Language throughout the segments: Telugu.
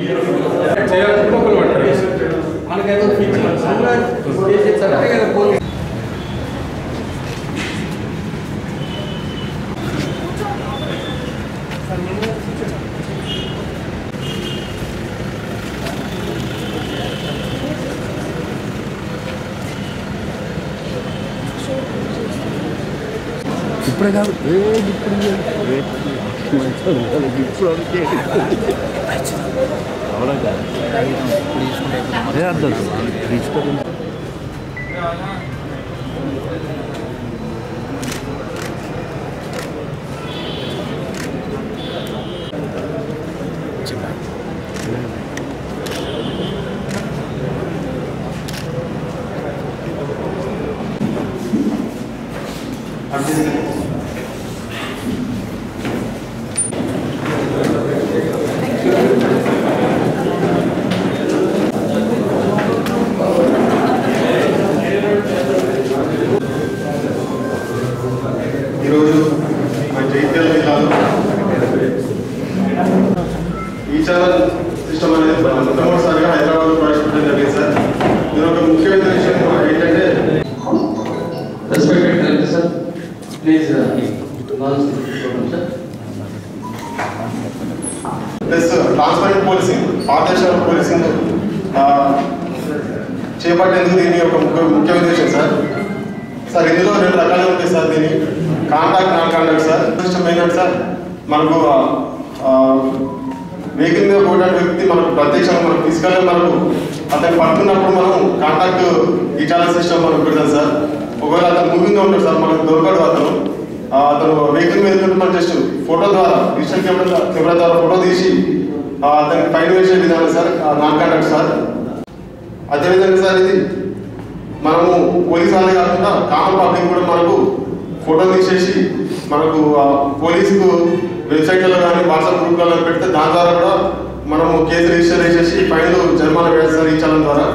మనకేదో సర్టిఫికేట్ పోలీస్ ఇప్పుడే కాదు ఏ ఇప్పుడు ఇప్పుడు అవునా కాదు అదే అర్థం తీసుకోండి ఈరోజు మన జైత్యాల జిల్లాలో ఈ ఛానల్ సిస్టమ్ అనేది మొట్టమొదటిసారిగా హైదరాబాద్ ప్రవేశపెట్టడం జరిగింది సార్ దీని ఒక ముఖ్యమైన విషయం ఏంటంటే respected collector sir please sir plus transparent policing పారదర్శక పోలీసింగ్ ఆ, చేపట్టేందుకు దీని ఒక ముఖ్య ముఖ్య ఉద్దేశం సార్ సార్ ఇందులో రెండు రకాలు ఉంటాయి సార్ దీని contact non contact sir system ఏంటంటే సార్ మనకు వెహికల్ మీద పోయినటువంటి వ్యక్తి మనకు ప్రత్యక్షంగా మనకు ఫిజికల్గా మనకు అతను పడుతున్నప్పుడు మనం కాంటాక్ట్ ఈ ఛానల్ సిస్టమ్ మనకు పెడతాం సార్ ఒకవేళ అతను మూవింగ్ ఉంటాడు సార్ మనకు దొరకడు అతను ఆ, అతను వెహికల్ మీద ఉంటే మనం జస్ట్ ఫోటో ద్వారా డిజిటల్ కెమెరా కెమెరా ద్వారా ఫోటో తీసి ఆ, అతనికి ఫైన్ వేసే విధానం సార్ నాన్ కాంటాక్ట్ సార్ అదేవిధంగా సార్ ఇది మనము పోలీస్ వాళ్ళే కాకుండా కామన్ పబ్లిక్ కూడా మనకు ఫోటో తీసేసి మనకు ఆ, పోలీసుకు వెబ్సైట్లలో కానీ వాట్సాప్ గ్రూప్లలో పెడితే దాని ద్వారా కూడా మనము కేసు రిజిస్టర్ చేసేసి ఫైన్లు జరిమానా వేస్తారు ఈ చలం ద్వారా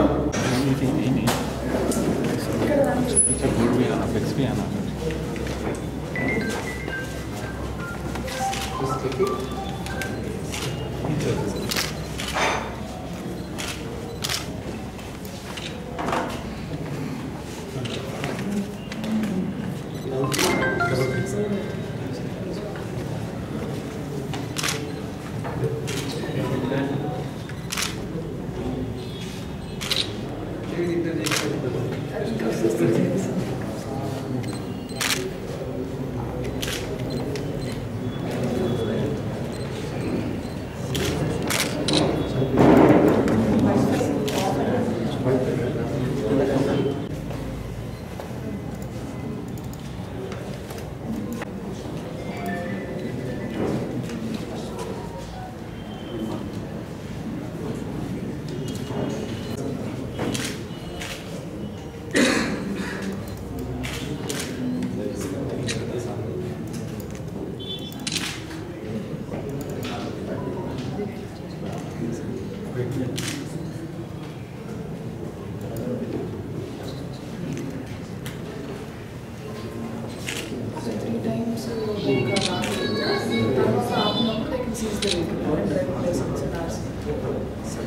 three times uh, like uh, last week. తర్వాత ఆపినప్పుడు I can seize the vehicle and driving license and RC.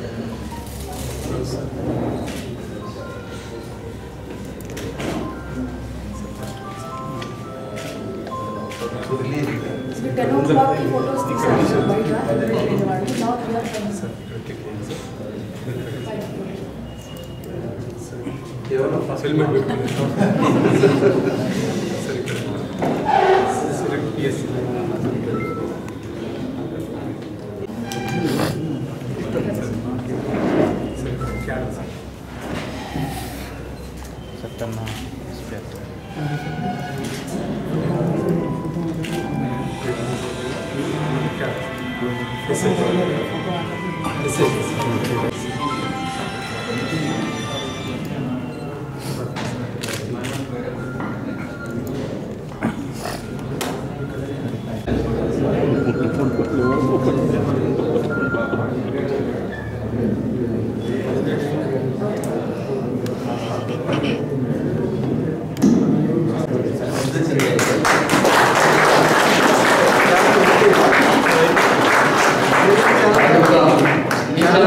So ten ఓ క్లాక్కి ఫొటోస్ తీసాను బయట వాళ్ళు నా క్లియర్ సార్ ఈ ఛానల్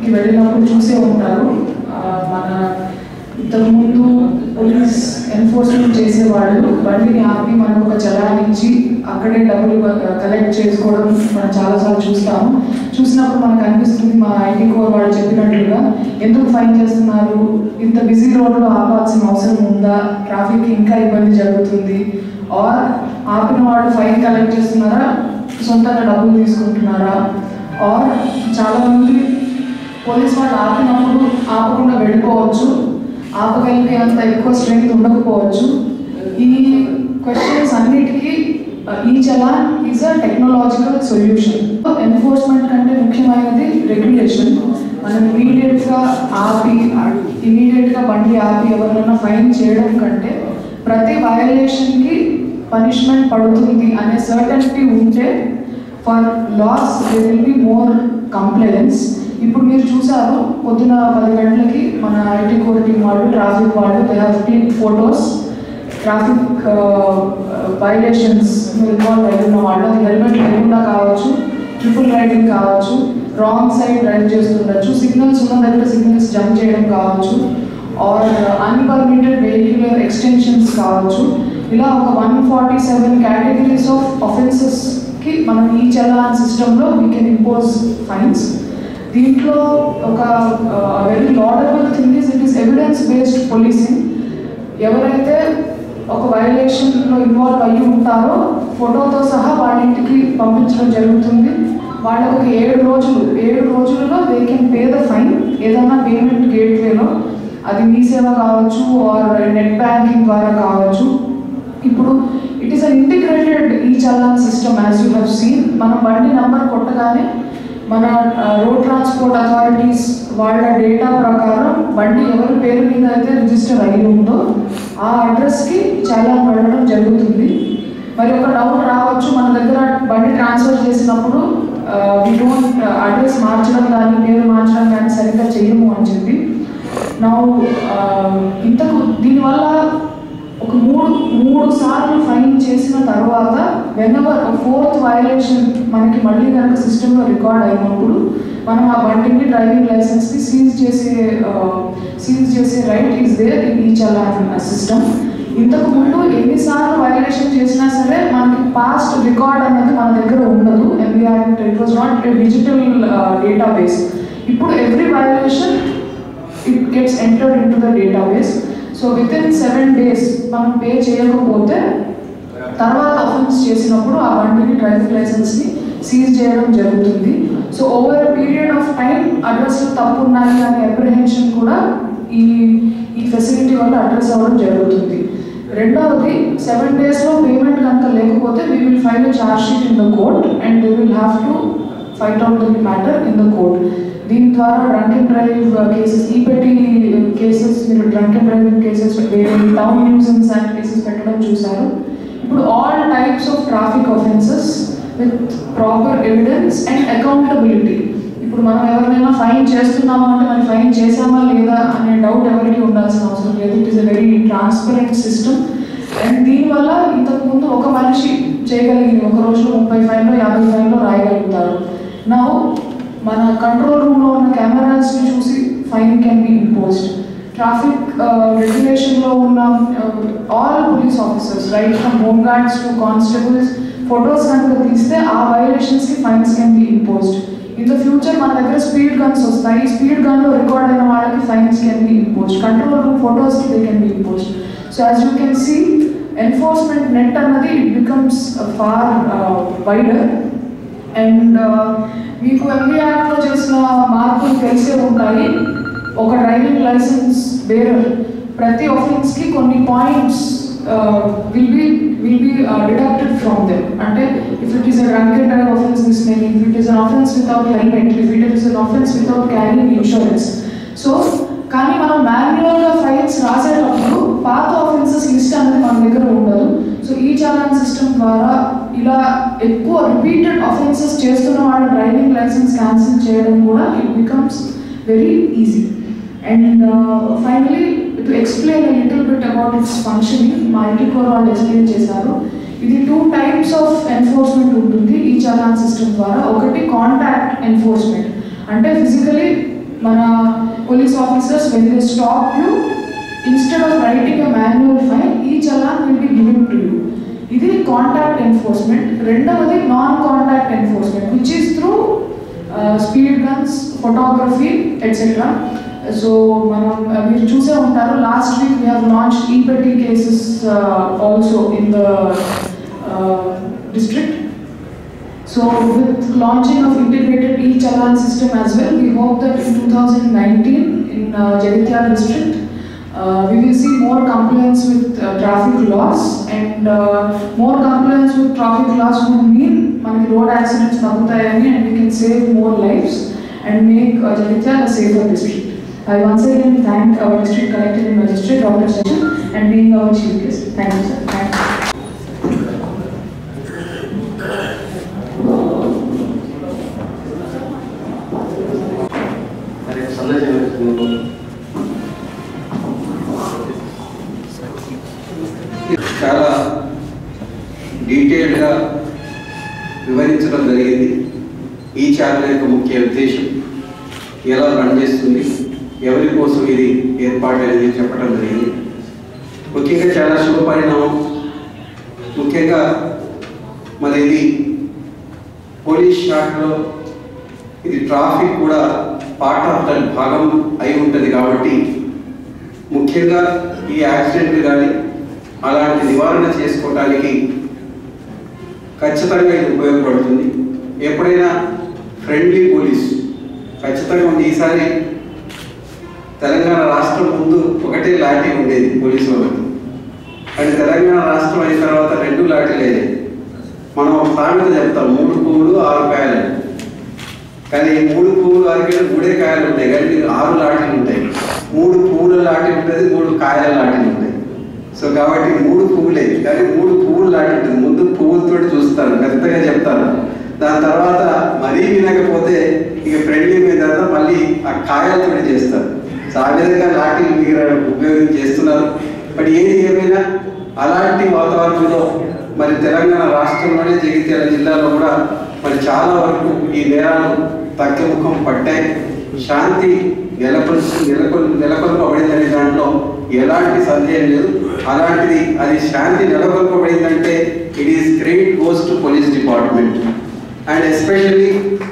కి వెళ్ళినప్పుడు చూసే ఉంటారు ఆ, మన ఇంతకుముందు పోలీస్ ఎన్ఫోర్స్మెంట్ చేసేవాళ్ళు బండిని ఆపి మనకు ఒక చలానిచ్చి అక్కడే డబ్బులు కలెక్ట్ చేసుకోవడం మనం చాలాసార్లు చూస్తాము చూసినప్పుడు మనకు అనిపిస్తుంది మా ఐటీ కోర్ వాళ్ళు చెప్పినట్లుగా ఎందుకు ఫైన్ చేస్తున్నారు ఇంత బిజీ రోడ్లో ఆపాల్సిన అవసరం ఉందా ట్రాఫిక్ ఇంకా ఇబ్బంది జరుగుతుంది ఆర్ ఆపిన వాళ్ళు ఫైన్ కలెక్ట్ చేస్తున్నారా సొంతంగా డబ్బులు తీసుకుంటున్నారా ఆర్ చాలామంది పోలీస్ వాళ్ళు ఆపినప్పుడు ఆపకుండా వెళ్ళిపోవచ్చు ఆపగలిగే అంత ఎక్కువ స్ట్రెంగ్త్ ఉండకపోవచ్చు ఈ క్వశ్చన్స్ అన్నిటికీ uh, e challan is a technological solution enforcement కంటే ముఖ్యమైనది రెగ్యులేషన్ మనం ఇమీడియట్గా ఆపి ఇమీడియట్గా బండి ఆపి ఎవరైనా ఫైన్ చేయడం కంటే ప్రతి వయలేషన్కి పనిష్మెంట్ పడుతుంది అనే సర్టనిటీ ఉంటే for laws they will be more compliance ఇప్పుడు మీరు చూసారు పొద్దున పది గంటలకి మన ఐటీ కోర్ టీం వాళ్ళు ట్రాఫిక్ వాళ్ళు they have click photos traffic violations involve అయి ఉన్న వాళ్ళు హెల్మెట్ లేకుండా కావచ్చు ట్రిపుల్ రైడింగ్ కావచ్చు రాంగ్ సైడ్ డ్రైవ్ చేస్తుండొచ్చు సిగ్నల్స్ ఉన్న దగ్గర సిగ్నల్స్ జంప్ చేయడం కావచ్చు ఆర్ అన్పర్మిటెడ్ వెహిక్యులర్ ఎక్స్టెన్షన్స్ కావచ్చు ఇలా ఒక one forty seven categories of ఆఫెన్సెస్కి మనం ఈ చలాన్ సిస్టంలో వీ కెన్ ఇంపోజ్ ఫైన్స్ దీంట్లో ఒక very laudable thing is it is evidence based policing ఎవరైతే ఒక వైలేషన్లో ఇన్వాల్వ్ అయ్యి ఉంటారో ఫోటోతో సహా వాళ్ళ ఇంటికి పంపించడం జరుగుతుంది వాళ్ళకి ఒక ఏడు రోజులు ఏడు రోజులలో they can pay the fine ఏదైనా పేమెంట్ గేట్వేలో అది మీ సేవ కావచ్చు ఆర్ నెట్ బ్యాంకింగ్ ద్వారా కావచ్చు ఇప్పుడు it is an integrated e challan system as you have seen మనం బండి నంబర్ కొట్టగానే మన రోడ్ ట్రాన్స్పోర్ట్ అథారిటీస్ వాళ్ళ డేటా ప్రకారం బండి ఎవరి పేరు మీద అయితే రిజిస్టర్ అయ్యి ఉందో ఆ అడ్రస్కి చాలా పడడం జరుగుతుంది మరి ఒక డౌట్ రావచ్చు మన దగ్గర బండి ట్రాన్స్ఫర్ చేసినప్పుడు వి డోంట్ అడ్రస్ మార్చడం కానీ పేరు మార్చడం కానీ సరిగ్గా చేయము అని చెప్పి నా ఇంతకు దీనివల్ల ఒక మూడు మూడు సార్లు ఫైన్ చేసిన తర్వాత వెనవర్ ఫోర్త్ వయలేషన్ మనకి మళ్ళీ కనుక సిస్టంలో రికార్డ్ అయినప్పుడు మనం ఆ బండిని డ్రైవింగ్ లైసెన్స్ని సీజ్ చేసే సీజ్ చేసే right is there in e challan system ఇంతకు ముందు ఎన్నిసార్లు వైలేషన్ చేసినా సరే మనకి పాస్ట్ రికార్డ్ అన్నది మన దగ్గర ఉండదు MBR it was not digital database ఇప్పుడు every violation it gets entered into the database so within seven days మనం పే చేయకపోతే తర్వాత అఫెన్స్ చేసినప్పుడు ఆ బండిని డ్రైవింగ్ లైసెన్స్ని సీజ్ చేయడం జరుగుతుంది so over period of time అడ్రస్లు తప్పు ఉన్నాయి అనే అప్రిహెన్షన్ కూడా ఈ ఈ ఫెసిలిటీ వల్ల అడ్రస్ అవ్వడం జరుగుతుంది రెండవది సెవెన్ డేస్లో పేమెంట్ కనుక లేకపోతే we will file charge sheet in the court and they will have to fight out the matter in the court దీని ద్వారా డ్రంక్ అండ్ డ్రైవ్ కేసెస్ ఈ పెట్టి కేసెస్ మీరు డ్రంక్ అండ్ డ్రైవింగ్ కేసెస్ వేరే టౌన్ న్యూసెన్స్ యాక్ట్ కేసెస్ పెట్టడం చూశారు ఇప్పుడు all types of traffic offences with proper evidence and accountability ఇప్పుడు మనం ఎవరినైనా ఫైన్ చేస్తున్నామా అంటే మనం ఫైన్ చేసామా లేదా అనే డౌట్ ఎవరికి ఉండాల్సిన అవసరం లేదు it is a very transparent system and దీనివల్ల ఇంతకు ముందు ఒక మనిషి చేయగలిగింది ఒక రోజులో ముప్పై ఫైన్లో యాభై ఫైన్లో రాయగలుగుతారు నా మన కంట్రోల్ రూమ్లో ఉన్న కెమెరాస్ని చూసి fine can be imposed traffic రెగ్యులేషన్లో ఉన్న all police officers right from home guards to constables photos కనుక తీస్తే ఆ వైలేషన్స్కి fines can be imposed in the future మన దగ్గర స్పీడ్ గన్స్ వస్తాయి స్పీడ్ గన్లో రికార్డ్ అయిన వాళ్ళకి fines can be imposed control room ఫొటోస్కి they can be imposed so as you can see enforcement net అన్నది it becomes far wider and మీకు ఎంబీ యాక్ట్లో చేసిన మార్పులు తెలిసే ఉంటాయి ఒక డ్రైవింగ్ లైసెన్స్ బేరర్ ప్రతి ఆఫెన్స్కి కొన్ని points will be will be deducted from them అంటే if it is a drunk and drive offence miss making if it is an offence without helmet if it is an offence without carrying insurance so కానీ మనం మాన్యువల్గా ఫైల్స్ రాసేటప్పుడు పాత ఆఫెన్సెస్ లిస్ట్ అనేది మన దగ్గర ఉండదు సో ఈ చాలాన్ సిస్టమ్ ద్వారా ఇలా ఎక్కువ రిపీటెడ్ ఆఫెన్సెస్ చేస్తున్న వాళ్ళ డ్రైవింగ్ లైసెన్స్ క్యాన్సిల్ చేయడం కూడా it becomes very easy and finally to explain little bit about its functioning మా ఇంటి కోర్ వాళ్ళు ఎక్స్ప్లెయిన్ చేశారు ఇది టూ టైప్స్ ఆఫ్ ఎన్ఫోర్స్మెంట్ ఉంటుంది ఈ చాలాన్ సిస్టమ్ ద్వారా ఒకటి కాంటాక్ట్ ఎన్ఫోర్స్మెంట్ అంటే ఫిజికలీ మన police officers when they stop you instead of writing a manual file ఈ challan will be given to you ఇది కాంటాక్ట్ ఎన్ఫోర్స్మెంట్ రెండవది non contact enforcement which is through speed guns photography etcetera so మనం uh, మీరు చూసే ఉంటారు last week we have launch ఈ పెట్టి cases also in the district So with launching of integrated e-challan system as well, we hope that in 2019 in uh, Jagitial district, uh, we will see more compliance with uh, traffic laws and uh, more compliance with traffic laws would mean మనకి road accidents తగ్గుతాయని and we can save more lives and make uh, Jagitial a safer district. I once again thank our district collector and magistrate, Dr. Sachin, and being our chief guest. Thank you, sir. Thank you. మరి సందేశం ఇస్తుంది. చాలా డీటెయిల్డ్గా వివరించడం జరిగింది ఈ ఛానల్ యొక్క ముఖ్య ఉద్దేశం ఎలా రన్ చేస్తుంది ఎవరి కోసం ఇది ఏర్పాటు అనేది చెప్పడం జరిగింది ముఖ్యంగా చాలా శుభ పరిణామం ముఖ్యంగా మరి ఇది పోలీస్ శాఖలో ఇది ట్రాఫిక్ కూడా పార్ట్ ఆఫ్ దట్ భాగం అయి ఉంటుంది కాబట్టి ముఖ్యంగా ఈ యాక్సిడెంట్లు కానీ అలాంటి నివారణ చేసుకోవడానికి ఖచ్చితంగా ఇది ఉపయోగపడుతుంది ఎప్పుడైనా ఫ్రెండ్లీ పోలీస్ ఖచ్చితంగా ఉంది ఈసారి తెలంగాణ రాష్ట్రం ముందు ఒకటే లాఠీ ఉండేది పోలీసు వాళ్ళకి కానీ తెలంగాణ రాష్ట్రం అయిన తర్వాత రెండు లాఠీలు అయ్యాయి మనం ఒక సామెత చెప్తాం మూడు పువ్వులు ఆరు కాయలు కానీ ఈ మూడు పువ్వులు ఆరు మూడే కాయలు ఉంటాయి కానీ మీకు ఆరు లాఠీలు ఉంటాయి మూడు పువ్వుల లాఠీ ఉంటుంది మూడు కాయల లాఠీలు ఉంటాయి సో కాబట్టి మూడు పువ్వులే కానీ మూడు పువ్వులు లాంటి ఉంటుంది ముందు పువ్వులతో చూస్తారు పెద్దగా చెప్తారు దాని తర్వాత మరీ వినకపోతే ఇక ఫ్రెండ్లీ మీద తర్వాత మళ్ళీ ఆ కాయలతో చేస్తారు సో ఆ విధంగా లాఠీలు మీరు ఉపయోగం చేస్తున్నారు బట్ ఏది ఏమైనా అలాంటి వాతావరణంలో మరి తెలంగాణ రాష్ట్రంలోనే జగిత్యాల జిల్లాలో కూడా మరి చాలా వరకు ఈ నేరాలు తగ్గుముఖం పట్టాయి శాంతి నెలకొల్ నెలకొల్ నెలకొల్పబడిందనే దాంట్లో ఎలాంటి సందేహం లేదు అలాంటిది అది శాంతి నెలకొల్పబడిందంటే it is great goes to police department and especially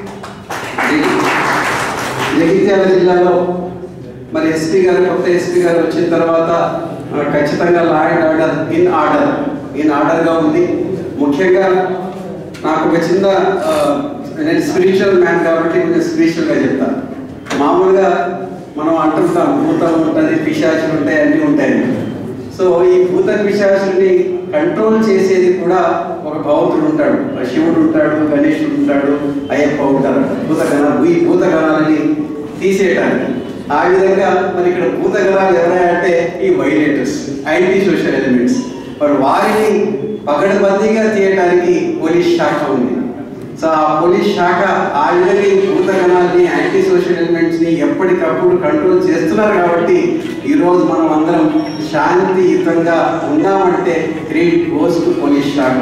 Jagtial జిల్లాలో మరి ఎస్పీ గారు కొత్త ఎస్పీ గారు వచ్చిన తర్వాత ఆ, ఖచ్చితంగా law and order in order ఇన్ ఆర్డర్గా ఉంది ముఖ్యంగా నాకు ఒక చిన్న ఆ, నేను స్పిరిచువల్ మ్యాన్ కాబట్టి కొంచెం స్పిరిచువల్గా చెప్తాను మామూలుగా మనం అంటుంటాం భూతం ఉంటుంది పిశాచులు ఉంటాయి అన్నీ ఉంటాయి సో ఈ భూత పిశాచుల్ని కంట్రోల్ చేసేది కూడా ఒక భగవంతుడు ఉంటాడు ఆ శివుడు ఉంటాడు గణేశుడు ఉంటాడు అయ్యప్ప ఉంటారు భూతగణ ఈ భూతగణాలని తీసేయటానికి ఆ విధంగా మరి ఇక్కడ భూతగణాలు ఎవరంటే ఈ వైలేటర్స్ యాంటీ సోషల్ ఎలిమెంట్స్ మరి వారిని పగడబందీగా తీయటానికి పోలీస్ శాఖ ఉంది సో ఆ పోలీస్ శాఖ ఆ విధంగా ఈ భూతగణాలని యాంటీ సోషల్ ఎలిమెంట్స్ ని ఎప్పటికప్పుడు కంట్రోల్ చేస్తున్నారు కాబట్టి ఈ రోజు మనం అందరం శాంతియుతంగా ఉన్నామంటే గ్రేట్ గోస్ టు పోలీస్ శాఖ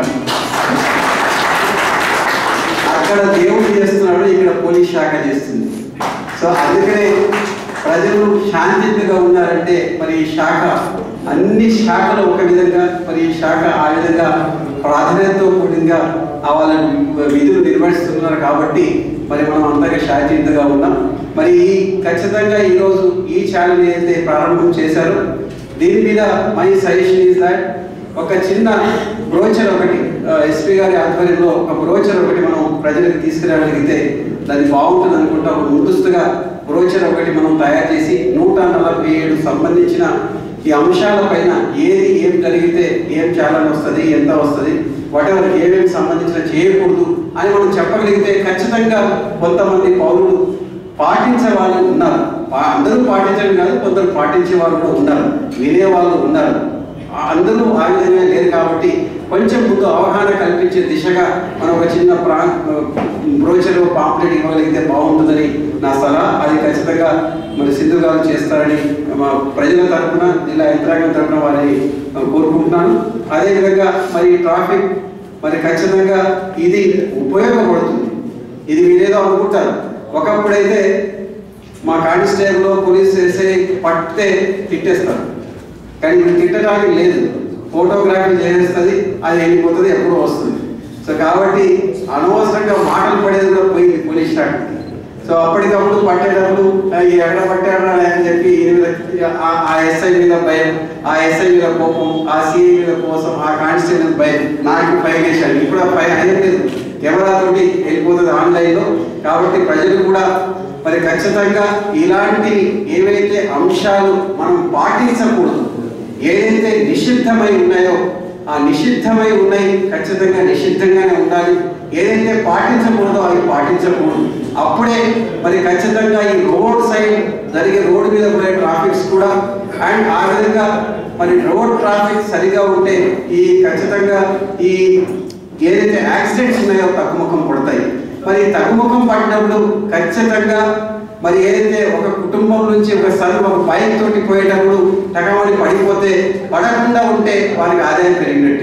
అక్కడ దేవుడు చేస్తున్నాడు ఇక్కడ పోలీస్ శాఖ చేస్తుంది సో అందుకనే ప్రజలు శాంతియుతంగా ఉన్నారంటే మరి ఈ శాఖ అన్ని శాఖలు ఒక విధంగా మరి ఈ శాఖ ఆ విధంగా ప్రాధాన్యతతో కూడినగా ఆ వాళ్ళ విధులు నిర్వహిస్తున్నారు కాబట్టి మరి మనం అంతగా శాంతియుతంగా ఉన్నాం మరి ఈ ఖచ్చితంగా ఈరోజు ఈ ఛానల్ ఏదైతే ప్రారంభం చేశారో దీని మీద మై సజెషన్ ఇస్ దాట్ ఒక చిన్న బ్రోచర్ ఒకటి ఎస్పీ గారి ఆధ్వర్యంలో ఒక బ్రోచర్ ఒకటి మనం ప్రజలకు తీసుకురాగలిగితే దాన్ని బాగుంటుంది అనుకుంటా ఒక ముందస్తుగా బ్రోచర్ ఒకటి మనం తయారు చేసి నూట నలభై ఏడు సంబంధించిన ఈ అంశాలపైన ఏది ఏం జరిగితే ఏం ఛాలెంజ్ వస్తుంది ఎంత వస్తుంది వాటెవర్ ఏమేమి సంబంధించిన చేయకూడదు అని మనం చెప్పగలిగితే ఖచ్చితంగా కొంతమంది పౌరులు పాటించే వాళ్ళు ఉన్నారు పా- అందరూ పాటించడం కాదు కొందరు పాటించే వాళ్ళు కూడా ఉన్నారు వినే వాళ్ళు ఉన్నారు ఆ- అందరూ ఆ విధంగా లేరు కాబట్టి కొంచెం ముందు అవగాహన కల్పించే దిశగా మనం ఒక చిన్న ప్రా బ్రోచర్ పాంప్లెట్ ఇవ్వగలిగితే బాగుంటుందని నా సలహా అది ఖచ్చితంగా మరి సింధు గారు చేస్తారని మా ప్రజల తరఫున జిల్లా యంత్రాంగం తరఫున వారిని ఆ, కోరుకుంటున్నాను అదేవిధంగా మరి ట్రాఫిక్ మరి ఖచ్చితంగా ఇది ఉపయోగపడుతుంది ఇది మీరేదో అనుకుంటారు ఒకప్పుడైతే మా కానిస్టేబుల్ పోలీస్ ఎస్ఐ పట్టితే తిట్టేస్తారు కానీ ఇది తిట్టడానికి లేదు ఫోటోగ్రఫీ చేసేస్తుంది అది వెళ్ళిపోతుంది ఎప్పుడో వస్తుంది సో కాబట్టి అనవసరంగా మాటలు పడేది కూడా పోయింది పోలీస్ శాఖ సో అప్పటికప్పుడు పట్టేటప్పుడు "ఆ, ఈ ఎక్కడ పట్టారా అని చెప్పి ఈ మీద- ఆ- ఆ ఎస్ఐ మీద భయం ఆ ఎస్ఐ మీద కోపం ఆ సిఐ మీద కోసం ఆ కానిస్టేబుల్ మీద భయం నాకు ఫైవ్ చేశాను ఇప్పుడు ఆ ఫైవ్ అయ్యేది లేదు కెమెరా తోటి వెళ్ళిపోతుంది ఆన్లైన్లో కాబట్టి ప్రజలు కూడా మరి ఖచ్చితంగా ఇలాంటి ఏవైతే అంశాలు మనం పాటించకూడదు ఏదైతే నిషిద్ధమై ఉన్నాయో ఆ నిషిద్ధమై ఉన్నాయి ఖచ్చితంగా నిషిద్ధంగానే ఉండాలి ఏదైతే పాటించకూడదో అవి పాటించకూడదు అప్పుడే మరి ఖచ్చితంగా ఈ రోడ్ సైడ్ జరిగే రోడ్డు మీద పోయే ట్రాఫిక్స్ కూడా అండ్ ఆ విధంగా మరి రోడ్ ట్రాఫిక్ సరిగా ఉంటే ఈ ఖచ్చితంగా ఈ ఏదైతే యాక్సిడెంట్స్ ఉన్నాయో తగ్గుముఖం పడతాయి మరి తగ్గుముఖం పడినప్పుడు ఖచ్చితంగా మరి ఏదైతే ఒక కుటుంబం నుంచి ఒక సన్ ఒక బైక్ తోటి పోయేటప్పుడు టగమని పడిపోతే పడకుండా ఉంటే వారికి ఆదాయం పెరిగినట్టే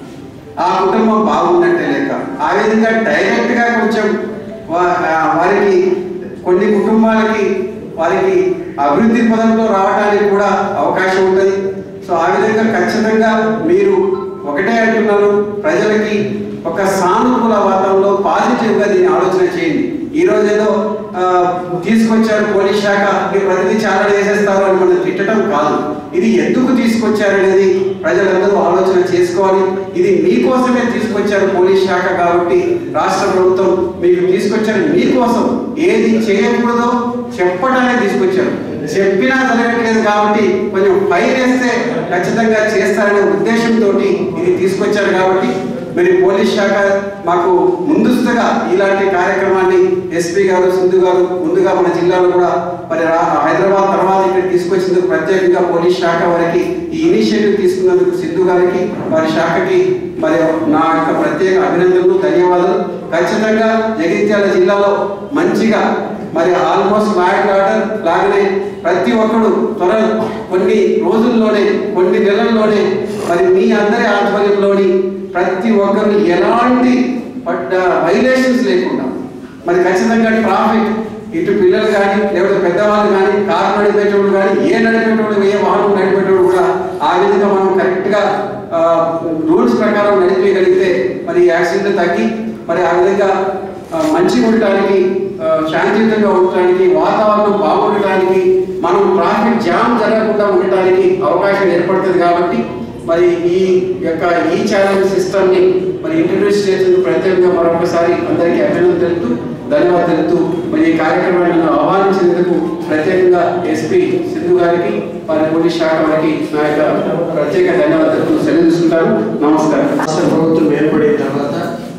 ఆ కుటుంబం బాగున్నట్టే లెక్క ఆ విధంగా డైరెక్ట్ గా కొంచెం వా- ఆ వారికి కొన్ని కుటుంబాలకి వారికి అభివృద్ధి పదంలో రావడానికి కూడా అవకాశం ఉంటుంది సో ఆ విధంగా ఖచ్చితంగా మీరు ఒకటే అంటున్నాను ప్రజలకి ఒక సానుకూల వాతావరణంలో పాజిటివ్ గా దీన్ని ఆలోచన చేయండి ఈ రోజు ఏదో ఆ, తీసుకొచ్చారు పోలీస్ శాఖ మీరు ప్రతిదీ చాలా చేసేస్తారు అని మనం తిట్టడం కాదు ఇది ఎందుకు తీసుకొచ్చారనేది ప్రజలందరూ ఆలోచన చేసుకోవాలి ఇది మీకోసమే తీసుకొచ్చారు పోలీస్ శాఖ కాబట్టి రాష్ట్ర ప్రభుత్వం మీకు తీసుకొచ్చారు మీకోసం ఏది చేయకూడదో చెప్పడానే తీసుకొచ్చారు చెప్పినా జరగట్లేదు కాబట్టి కొంచెం ఫైల్ వేస్తే ఖచ్చితంగా చేస్తారనే ఉద్దేశంతో ఇది తీసుకొచ్చారు కాబట్టి మరి పోలీస్ శాఖ మాకు ముందస్తుగా ఇలాంటి కార్యక్రమాన్ని ఎస్పీ గారు సింధు గారు ముందుగా మన జిల్లాలో కూడా మరి రా- హైదరాబాద్ తర్వాత ఇక్కడ తీసుకొచ్చినందుకు ప్రత్యేకంగా పోలీస్ శాఖ వారికి ఈ ఇనిషియేటివ్ తీసుకున్నందుకు సింధు గారికి వారి శాఖకి మరి నా యొక్క ప్రత్యేక అభినందనలు ధన్యవాదాలు ఖచ్చితంగా జగిత్యాల జిల్లాలో మంచిగా మరి ఆల్మోస్ట్ ల్యాండ్ ఆర్డర్ లాగానే ప్రతి ఒక్కడు త్వర కొన్ని రోజుల్లోనే కొన్ని నెలల్లోనే మరి మీ అందరి ఆధ్వర్యంలోని ప్రతి ఒక్కరు ఎలాంటి వైలేషన్స్ లేకుండా మరి ఖచ్చితంగా ట్రాఫిక్ ఇటు పిల్లలు కానీ లేకపోతే పెద్దవాళ్ళు కానీ కారు నడిపేటోడు కానీ ఏ నడిపేటోడు ఏ వాహనం నడిపేటోడు కూడా ఆ విధంగా మనం కరెక్ట్గా రూల్స్ ప్రకారం నడిపేయగలిగితే మరి యాక్సిడెంట్ తగ్గి మరి ఆ విధంగా ఆ, మంచిగా ఉండటానికి ఆ, శాంతియుతంగా ఉండటానికి వాతావరణం బాగుండటానికి మనం ట్రాఫిక్ జామ్ జరగకుండా ఉండటానికి అవకాశం ఏర్పడుతుంది కాబట్టి మరి ఈ యొక్క ఈ ఛాలెంజ్ సిస్టమ్ ని మరి ఇంట్రడ్యూస్ చేసేందుకు ప్రత్యేకంగా మరొకసారి అందరికీ అభినందన తెలుపుతూ ధన్యవాదాలు తెలుపుతూ మరి ఈ కార్యక్రమాన్ని నన్ను ఆహ్వానించినందుకు ప్రత్యేకంగా ఎస్పీ సింధు గారికి వారి పోలీస్ శాఖ వారికి నా యొక్క ప్రత్యేక ధన్యవాదాలు తెలుపుతూ సెలవు తీసుకుంటాను నమస్కారం రాష్ట్ర ప్రభుత్వం ఏర్పడిన తర్వాత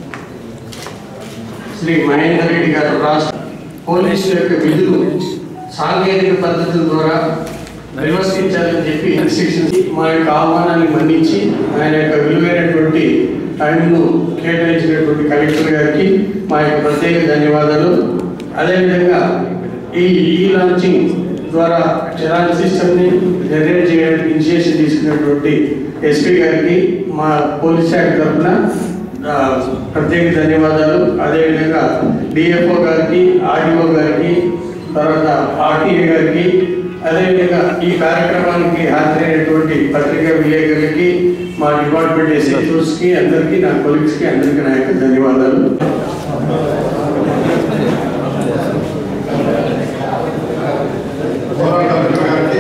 శ్రీ మహేందర్ రెడ్డి గారు రాష్ట్ర పోలీసుల యొక్క విధులు సాంకేతిక పద్ధతుల ద్వారా నిర్వర్తించాలని చెప్పి ఇన్స్ట్రక్షన్స్ మా యొక్క ఆహ్వానాన్ని మన్నించి ఆయన యొక్క విలువైనటువంటి టైంను కేటాయించినటువంటి కలెక్టర్ గారికి మా యొక్క ప్రత్యేక ధన్యవాదాలు అదేవిధంగా ఈ ఈ లాంచింగ్ ద్వారా చలాన్ సిస్టమ్ని జనరేట్ చేయడానికి ఇనిషియేషన్ తీసుకున్నటువంటి ఎస్పీ గారికి మా పోలీస్ శాఖ తరఫున ఆ, ప్రత్యేక ధన్యవాదాలు అదేవిధంగా డిఎఫ్ఓ గారికి ఆర్డీఓ గారికి తర్వాత ఆర్టీఏ గారికి అదేవిధంగా ఈ కార్యక్రమానికి హాజరైనటువంటి పత్రికా విలేకరులకి మా డిపార్ట్మెంట్ ఎస్ఎస్కి అందరికీ నా కొలీగ్స్కి అందరికీ నా యొక్క ధన్యవాదాలు గౌరవ కలెక్టర్ గారికి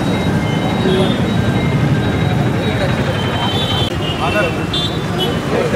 ఆధార్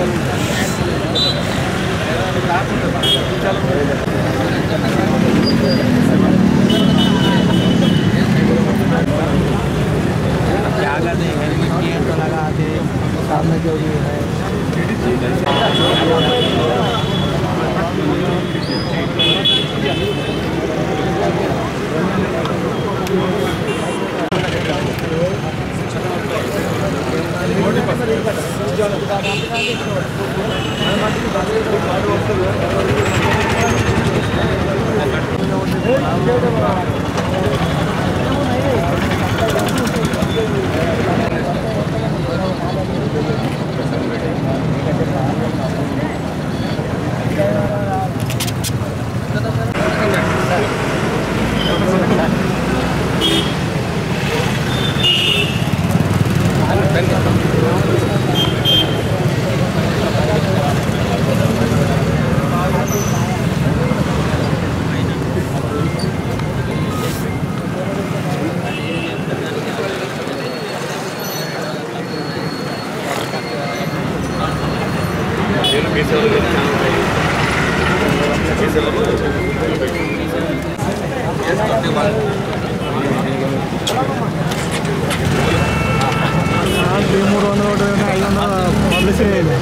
మూడు వందల ఒకటి ఐదు వందల పబ్లిసిటీ అయింది